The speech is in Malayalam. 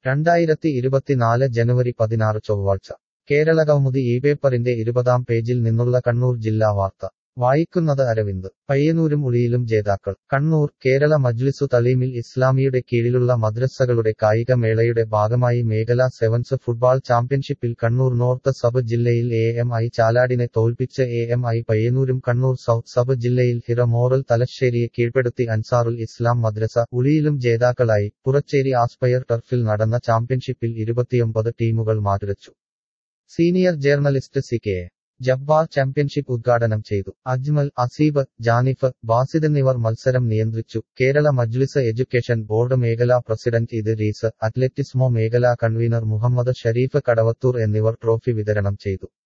രണ്ടായിരത്തി ഇരുപത്തിനാല് ജനുവരി പതിനാറ് ചൊവ്വാഴ്ച കേരള കൗമുദി ഈ പേപ്പറിന്റെ ഇരുപതാം പേജിൽ നിന്നുള്ള കണ്ണൂർ ജില്ലാ വാർത്ത വായിക്കുന്നത് അരവിന്ദ് പയ്യന്നൂരും ഉളിയിലും ജേതാക്കൾ കണ്ണൂർ കേരള മജ്ലിസു തലീമിൽ ഇസ്ലാമിയുടെ കീഴിലുള്ള മദ്രസകളുടെ കായിക മേളയുടെ ഭാഗമായി മേഖലാ സെവൻസ് ഫുട്ബാൾ ചാമ്പ്യൻഷിപ്പിൽ കണ്ണൂർ നോർത്ത് സബ് ജില്ലയിൽ എ എം ഐ ചാലാടിനെ തോൽപ്പിച്ച് എ എം ഐ പയ്യന്നൂരും കണ്ണൂർ സൗത്ത് സബ് ജില്ലയിൽ ഹിറ മോറൽ തലശ്ശേരിയെ കീഴ്പ്പെടുത്തി അൻസാറുൽ ഇസ്ലാം മദ്രസ ഉളിയിലും ജേതാക്കളായി പുറച്ചേരി ആസ്പയർ ടർഫിൽ നടന്ന ചാമ്പ്യൻഷിപ്പിൽ ഇരുപത്തിയൊമ്പത് ടീമുകൾ മാറ്റുരച്ചു senior journalist C K A. Jabbar championship ഉദ്ഘാടനം ചെയ്തു അജ്മൽ അസീബ് ജാനിഫ് ബാസിദ് എന്നിവർ മത്സരം നിയന്ത്രിച്ചു കേരള മജ്ലിസ് എഡ്യൂക്കേഷൻ ബോർഡ് മേഖലാ പ്രസിഡന്റ് ഇത് റീസ് അത്ലറ്റിസ്മോ മേഖലാ കൺവീനർ മുഹമ്മദ് ഷരീഫ് കടവത്തൂർ എന്നിവർ ട്രോഫി വിതരണം ചെയ്തു